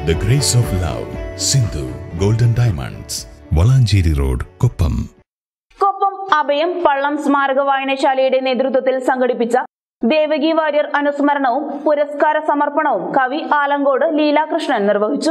The Grace of Love, Sindhu Golden Diamonds, Valanchery road Koppam Koppam അഭയം പള്ളം സ്മാരക വായനശാലയുടെ നേതൃത്വത്തിൽ സംഘടിപ്പിച്ച ദേവകി വാര്യർ അനുസ്മരണവും പുരസ്കാര സമർപ്പണവും കവി ആലങ്കോട് ലീലാകൃഷ്ണൻ നിർവഹിച്ചു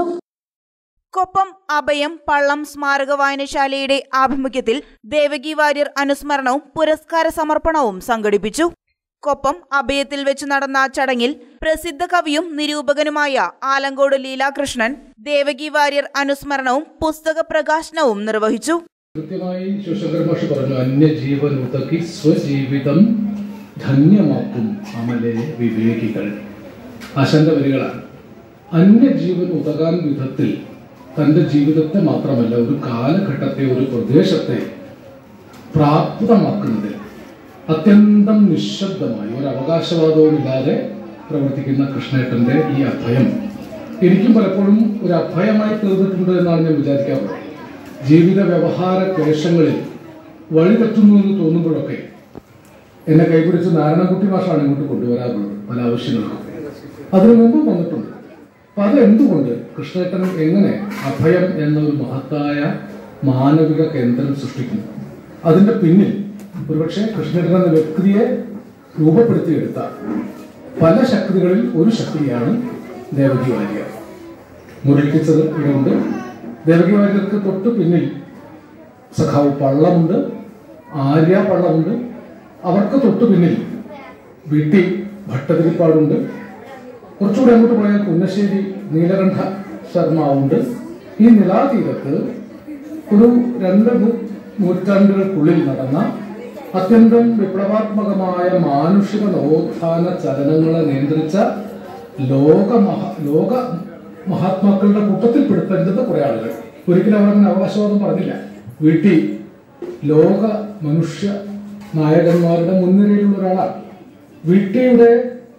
കൊപ്പം അഭയം പള്ളം സ്മാരക വായനശാലയുടെ ആഭിമുഖ്യത്തിൽ ദേവകി വാര്യർ അനുസ്മരണവും പുരസ്കാര സമർപ്പണവും സംഘടിപ്പിച്ചു കൊപ്പം അഭയത്തിൽ വെച്ച് നടന്ന ചടങ്ങിൽ പ്രസിദ്ധ കവിയും നിരൂപകനുമായ ആലങ്കോട് ലീലാകൃഷ്ണൻ ദേവകി വാര്യർ അനുസ്മരണവും പുസ്തക പ്രകാശനവും നിർവഹിച്ചു കൃത്യമായി ശിവശങ്കർ മാഷ് പറഞ്ഞു അന്യജീവൻ ഉതക്കി സ്വജീവിതം ധന്യമാക്കും അമലെ വിവേകികൾ ആശാന്റെ വരികളാണ് അന്യജീവൻ ഉതകാൻ വിധത്തിൽ തന്റെ ജീവിതത്തെ മാത്രമല്ല ഒരു കാലഘട്ടത്തെ ഒരു പ്രദേശത്തെ പ്രാപ്തമാക്കുന്നതിൽ അത്യന്തം നിശബ്ദമായി ഒരു അവകാശവാദവുമില്ലാതെ പ്രവർത്തിക്കുന്ന കൃഷ്ണേട്ടന്റെ ഈ അഭയം എനിക്കും പലപ്പോഴും ഒരു അഭയമായി തീർന്നിട്ടുണ്ട് എന്നാണ് ഞാൻ വിചാരിക്കാറുള്ളത് ജീവിത വ്യവഹാര ക്ലേശങ്ങളിൽ വഴി തെറ്റുന്നു എന്ന് തോന്നുമ്പോഴൊക്കെ എന്നെ കൈപിടിച്ച് നാരായണൻകുട്ടി മാഷാണ് ഇങ്ങോട്ട് കൊണ്ടുവരാറുള്ളത് പല ആവശ്യങ്ങൾക്കും അതിനു മുമ്പ് വന്നിട്ടുണ്ട് അപ്പൊ അത് എന്തുകൊണ്ട് കൃഷ്ണേട്ടൻ എങ്ങനെ അഭയം എന്ന ഒരു മഹത്തായ മാനവിക കേന്ദ്രം സൃഷ്ടിക്കുന്നു അതിന്റെ പിന്നിൽ ഒരുപക്ഷെ കൃഷ്ണേട്ടൻ എന്ന വ്യക്തിയെ രൂപപ്പെടുത്തിയെടുത്ത പല ശക്തികളിൽ ഒരു ശക്തിയാണ് ദേവകി വാര്യർ മുരളിപ്പിച്ചത് ഇവിടെയുണ്ട് ദേവകി വാര്യർക്ക് തൊട്ട് പിന്നിൽ സഖാവ് പള്ളമുണ്ട് ആര്യ പള്ളമുണ്ട് അവർക്ക് തൊട്ട് പിന്നിൽ വീട്ടി ഭട്ടതിരിപ്പാടുണ്ട് കുറച്ചുകൂടി അങ്ങോട്ട് പോയാൽ കുന്നശ്ശേരി നീലകണ്ഠ ശർമാവുണ്ട് ഈ നിലാതീരത്ത് ഒരു രണ്ട് നൂ- നൂറ്റാണ്ടുകൾക്കുള്ളിൽ നടന്ന അത്യന്തം വിപ്ലവാത്മകമായ മാനുഷിക നവോത്ഥാന ചലനങ്ങളെ നിയന്ത്രിച്ച ലോക മഹ ലോക മഹാത്മാക്കളുടെ കൂട്ടത്തിൽ പെടുത്തേണ്ടത് കുറെ ആളുകൾ ഒരിക്കലും അവർ അങ്ങനെ അവകാശവാദം പറഞ്ഞില്ല വീട്ടിൽ ലോക മനുഷ്യ നായകന്മാരുടെ മുൻനിരയിലുള്ള ഒരാളാണ് വീട്ടിയുടെ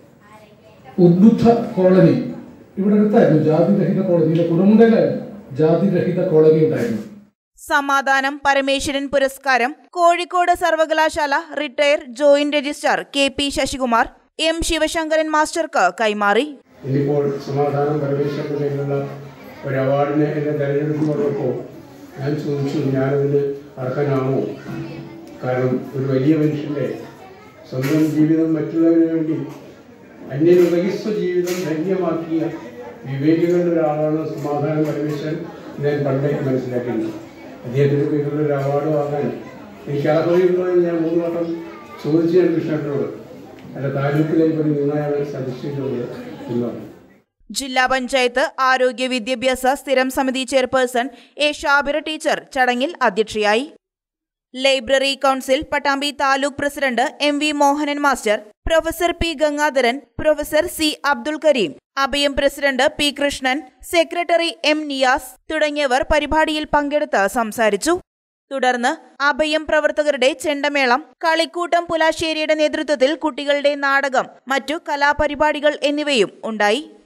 ഉദ്ബുദ്ധ കോളനി ഇവിടെ അടുത്തായിരുന്നു ജാതിരഹിത കോളനിയിലെ കുടുംബയിലായിരുന്നു ജാതിരഹിത കോളനി ഉണ്ടായിരുന്നു സമാധാനം പരമേശ്വരൻ പുരസ്കാരം കോഴിക്കോട് സർവകലാശാല retire joint registrar K P Sasikumar M Sivasankaran മാസ്റ്റർക്ക് കൈമാറി ഇനിയിപ്പോൾ സമാധാനം പരമേശ്വരനിലേക്കുള്ള ഒരു അവാർഡിനെ എന്നെ തിരഞ്ഞെടുക്കുമ്പോഴൊക്കെ ഞാൻ ചോദിച്ചു ഞാനതിന് അർഹനാമോ കാരണം ഒരു വലിയ മനുഷ്യൻ്റെ സ്വന്തം ജീവിതം മറ്റുള്ളവന് വേണ്ടി അന്യനുപകിസ്വ ജീവിതം ധന്യമാക്കിയ വിവേകികളുടെ ഒരാളാണ് സമാധാനം പരമേശ്വരൻ ഞാൻ പണ്ടേ മനസ്സിലാക്കിയിട്ടുണ്ട് അദ്ദേഹത്തിന് പേരിലുള്ള ഒരു അവാർഡ് വാങ്ങാൻ എനിക്ക് അർഹതയുണ്ടോ എന്ന് ഞാൻ മൂന്ന് വട്ടം ചോദിച്ചു ഞാൻ കൃഷ്ണനോട് എൻ്റെ താലൂക്കിലേക്ക് ഒരു നിങ്ങളാണ് സജസ്റ്റ് എന്നാണ് ജില്ലാ പഞ്ചായത്ത് ആരോഗ്യ വിദ്യാഭ്യാസ സ്ഥിരം സമിതി ചെയർപേഴ്സൺ എ ഷാബിറ ടീച്ചർ ചടങ്ങിൽ അധ്യക്ഷയായി library council Pattambi taluk president M V Mohanan master professor P Gangadharan professor C Abdul Karim Abhayam president P Krishnan secretary M Niyas തുടങ്ങിയവർ പരിപാടിയിൽ പങ്കെടുത്ത് സംസാരിച്ചു തുടർന്ന് അഭയം പ്രവർത്തകരുടെ ചെണ്ടമേളം കളിക്കൂട്ടം പുലാശ്ശേരിയുടെ നേതൃത്വത്തിൽ കുട്ടികളുടെ നാടകം മറ്റു കലാപരിപാടികൾ എന്നിവയും ഉണ്ടായി